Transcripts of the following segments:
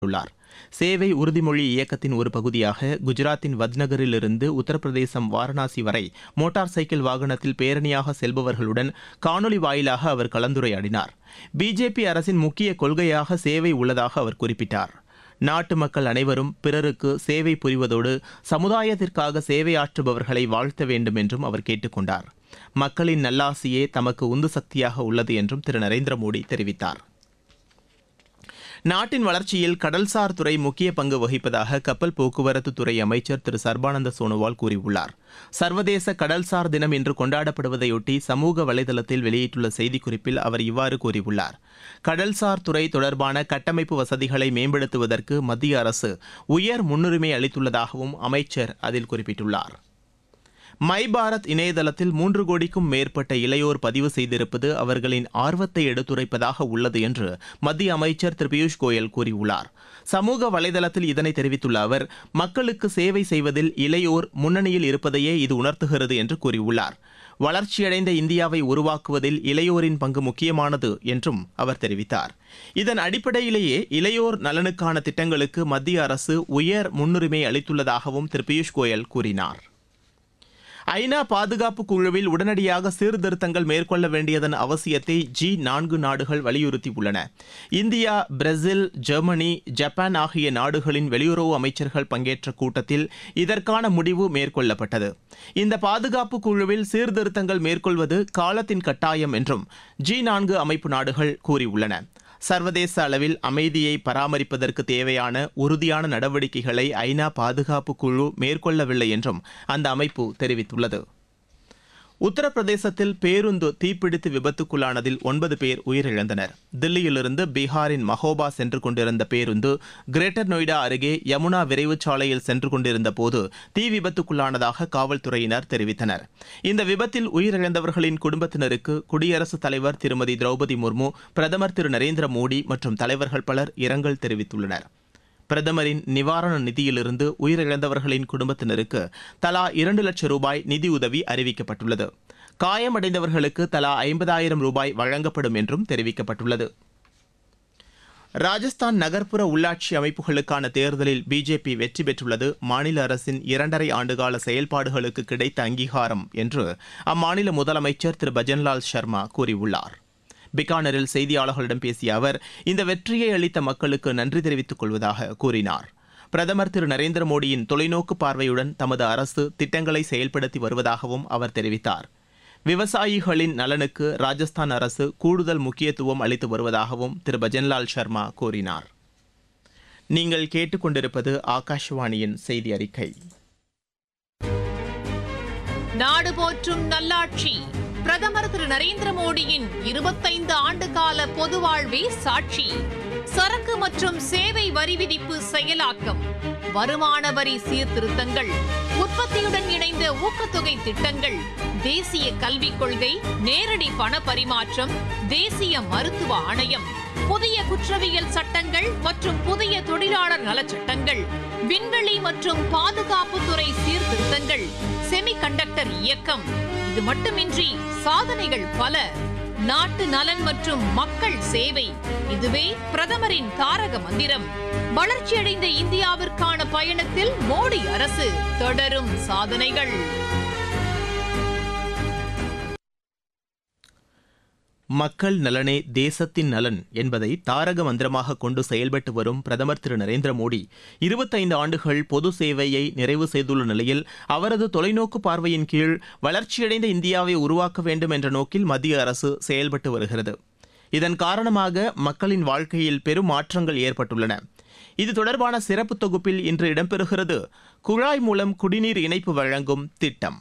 உள்ளார் சேவை உறுதிமொழி இயக்கத்தின் ஒரு பகுதியாக குஜராத்தின் வத்நகரிலிருந்து உத்தரப்பிரதேசம் வாரணாசி வரை மோட்டார் சைக்கிள் வாகனத்தில் பேரணியாக செல்பவர்களுடன் காணொலி வாயிலாக அவர் கலந்துரையாடினார் பிஜேபி அரசின் முக்கிய கொள்கையாக சேவை உள்ளதாக அவர் குறிப்பிட்டார் நாட்டு மக்கள் அனைவரும் பிறருக்கு சேவை புரிவதோடு சமுதாயத்திற்காக சேவையாற்றுபவர்களை வாழ்த்த வேண்டும் என்றும் அவர் கேட்டுக் கொண்டார் மக்களின் நல்லாசியே தமக்கு உந்து சக்தியாக உள்ளது என்றும் திரு நரேந்திர மோடி தெரிவித்தார் நாட்டின் வளர்ச்சியில் கடல்சார் துறை முக்கிய பங்கு வகிப்பதாக கப்பல் போக்குவரத்து துறை அமைச்சர் திரு சர்பானந்த சோனோவால் கூறியுள்ளார் சர்வதேச கடல்சார் தினம் இன்று கொண்டாடப்படுவதையொட்டி சமூக வலைதளத்தில் வெளியிட்டுள்ள செய்திக்குறிப்பில் அவர் இவ்வாறு கூறியுள்ளார் கடல்சார் துறை தொடர்பான கட்டமைப்பு வசதிகளை மேம்படுத்துவதற்கு மத்திய அரசு உயர் முன்னுரிமை அளித்துள்ளதாகவும் அமைச்சர் அதில் குறிப்பிட்டுள்ளார் மை பாரத் இணையதளத்தில் மூன்று கோடிக்கும் மேற்பட்ட இளையோர் பதிவு செய்திருப்பது அவர்களின் ஆர்வத்தை எடுத்துரைப்பதாக உள்ளது என்று மத்திய அமைச்சர் திரு பியூஷ் கோயல் கூறியுள்ளார் சமூக வலைதளத்தில் இதனை தெரிவித்துள்ள அவர் மக்களுக்கு சேவை செய்வதில் இளையோர் முன்னணியில் இருப்பதையே இது உணர்த்துகிறது என்று கூறியுள்ளார் வளர்ச்சியடைந்த இந்தியாவை உருவாக்குவதில் இளையோரின் பங்கு முக்கியமானது என்றும் அவர் தெரிவித்தார் இதன் அடிப்படையிலேயே இளையோர் நலனுக்கான திட்டங்களுக்கு மத்திய அரசு உயர் முன்னுரிமை அளித்துள்ளதாகவும் திரு பியூஷ் கோயல் கூறினார் ஐநா பாதுகாப்பு குழுவில் உடனடியாக சீர்திருத்தங்கள் மேற்கொள்ள வேண்டியதன் அவசியத்தை ஜி நான்கு நாடுகள் வலியுறுத்தியுள்ளன இந்தியா பிரேசில் ஜெர்மனி ஜப்பான் ஆகிய நாடுகளின் வெளியுறவு அமைச்சர்கள் பங்கேற்ற கூட்டத்தில் இதற்கான முடிவு மேற்கொள்ளப்பட்டது இந்த பாதுகாப்பு குழுவில் சீர்திருத்தங்கள் மேற்கொள்வது காலத்தின் கட்டாயம் என்றும் ஜி நான்கு அமைப்பு நாடுகள் கூறியுள்ளன சர்வதேச அளவில் அமைதியை பராமரிப்பதற்கு தேவையான உறுதியான நடவடிக்கைகளை ஐநா பாதுகாப்பு குழு மேற்கொள்ளவில்லை என்றும் அந்த அமைப்பு தெரிவித்துள்ளது உத்தரப்பிரதேசத்தில் பேருந்து தீப்பிடித்து விபத்துக்குள்ளானதில் ஒன்பது பேர் உயிரிழந்தனர் தில்லியிலிருந்து பீகாரின் மஹோபா சென்று கொண்டிருந்த பேருந்து கிரேட்டர் நொய்டா அருகே யமுனா விரைவுச் சாலையில் சென்று கொண்டிருந்த போது தீ விபத்துக்குள்ளானதாக காவல்துறையினர் தெரிவித்தனர் இந்த விபத்தில் உயிரிழந்தவர்களின் குடும்பத்தினருக்கு குடியரசுத் தலைவர் திருமதி திரௌபதி முர்மு பிரதமர் திரு நரேந்திர மோடி மற்றும் தலைவர்கள் பலர் இரங்கல் தெரிவித்துள்ளனர் பிரதமரின் நிவாரண நிதியிலிருந்து உயிரிழந்தவர்களின் குடும்பத்தினருக்கு தலா இரண்டு லட்சம் ரூபாய் நிதியுதவி அறிவிக்கப்பட்டுள்ளது காயமடைந்தவர்களுக்கு தலா ஐம்பதாயிரம் ரூபாய் வழங்கப்படும் என்றும் தெரிவிக்கப்பட்டுள்ளது ராஜஸ்தான் நகர்ப்புற உள்ளாட்சி அமைப்புகளுக்கான தேர்தலில் பிஜேபி வெற்றி பெற்றுள்ளது மாநில அரசின் இரண்டரை ஆண்டுகால செயல்பாடுகளுக்கு கிடைத்த அங்கீகாரம் என்று அம்மாநில முதலமைச்சர் திரு பஜன்லால் சர்மா கூறியுள்ளார் பிகானரில் செய்தியாளர்களிடம் பேசிய அவர் இந்த வெற்றியை அளித்த மக்களுக்கு நன்றி தெரிவித்துக் கொள்வதாக கூறினார் பிரதமர் திரு நரேந்திர மோடியின் தொலைநோக்கு பார்வையுடன் தமது அரசு திட்டங்களை செயல்படுத்தி வருவதாகவும் அவர் தெரிவித்தார் விவசாயிகளின் நலனுக்கு ராஜஸ்தான் அரசு கூடுதல் முக்கியத்துவம் அளித்து வருவதாகவும் திரு பஜன்லால் சர்மா கூறினார் நீங்கள் கேட்டுக்கொண்டிருப்பது ஆகாஷவாணியின் செய்தி அறிக்கை நாடு போற்றும் நல்லாட்சி பிரதமர் திரு நரேந்திர மோடியின் இருபத்தைந்து ஆண்டு கால பொது வாழ்வே சாட்சி சரக்கு மற்றும் சேவை வரி விதிப்பு செயலாக்கம் வருமான வரி சீர்திருத்தங்கள் உற்பத்தியுடன் இணைந்த ஊக்கத்தொகை திட்டங்கள் தேசிய கல்விக் கொள்கை நேரடி பண பரிமாற்றம் தேசிய மருத்துவ ஆணையம் புதிய குற்றவியல் சட்டங்கள் மற்றும் புதிய தொழிலாளர் நலச்சட்டங்கள் விண்வெளி மற்றும் பாதுகாப்புத்துறை சீர்திருத்தங்கள் செமிகண்டக்டர் இயக்கம் இது மட்டுமின்றி சாதனைகள் பல நாட்டு நலன் மற்றும் மக்கள் சேவை இதுவே பிரதமரின் தாரக மந்திரம் வளர்ச்சியடைந்த இந்தியாவிற்கான பயணத்தில் மோடி அரசு தொடரும் சாதனைகள் மக்கள் நலனே தேசத்தின் நலன் என்பதை தாரக மந்திரமாக கொண்டு செயல்பட்டு வரும் பிரதமர் திரு நரேந்திர மோடி இருபத்தைந்து ஆண்டுகள் பொது சேவையை நிறைவு செய்துள்ள நிலையில் அவரது தொலைநோக்கு பார்வையின் கீழ் வளர்ச்சியடைந்த இந்தியாவை உருவாக்க வேண்டும் என்ற நோக்கில் மத்திய அரசு செயல்பட்டு வருகிறது இதன் காரணமாக மக்களின் வாழ்க்கையில் பெரும் மாற்றங்கள் ஏற்பட்டுள்ளன இது தொடர்பான சிறப்பு தொகுப்பில் இன்று இடம்பெறுகிறது குழாய் மூலம் குடிநீர் இணைப்பு வழங்கும் திட்டம்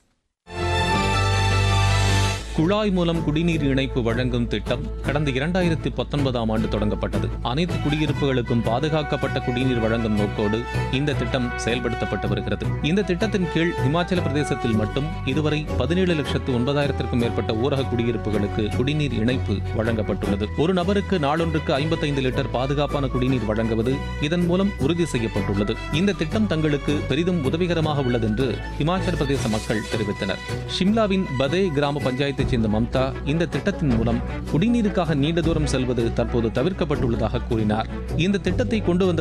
குழாய் மூலம் குடிநீர் இணைப்பு வழங்கும் திட்டம் கடந்த இரண்டாயிரத்தி பத்தொன்பதாம் ஆண்டு தொடங்கப்பட்டது அனைத்து குடியிருப்புகளுக்கும் பாதுகாக்கப்பட்ட குடிநீர் வழங்கும் நோக்கோடு இந்த திட்டம் செயல்படுத்தப்பட்டு வருகிறது இந்த திட்டத்தின் கீழ் இமாச்சல பிரதேசத்தில் மட்டும் இதுவரை பதினேழு லட்சத்து ஒன்பதாயிரத்திற்கும் மேற்பட்ட ஊரக குடியிருப்புகளுக்கு குடிநீர் இணைப்பு வழங்கப்பட்டுள்ளது ஒரு நபருக்கு நாளொன்றுக்கு ஐம்பத்தைந்து லிட்டர் பாதுகாப்பான குடிநீர் வழங்குவது இதன் மூலம் உறுதி செய்யப்பட்டுள்ளது இந்த திட்டம் தங்களுக்கு பெரிதும் உதவிகரமாக உள்ளது என்று இமாச்சல பிரதேச மக்கள் தெரிவித்தனர் ஷிம்லாவின் பதே கிராம பஞ்சாயத்தைச் சேர்ந்த மம்தா இந்த திட்டத்தின் மூலம் குடிநீருக்காக நீண்ட தூரம் செல்வது தற்போது தவிர்க்கப்பட்டுள்ளதாக கூறினார் இந்த திட்டத்தை கொண்டு வந்த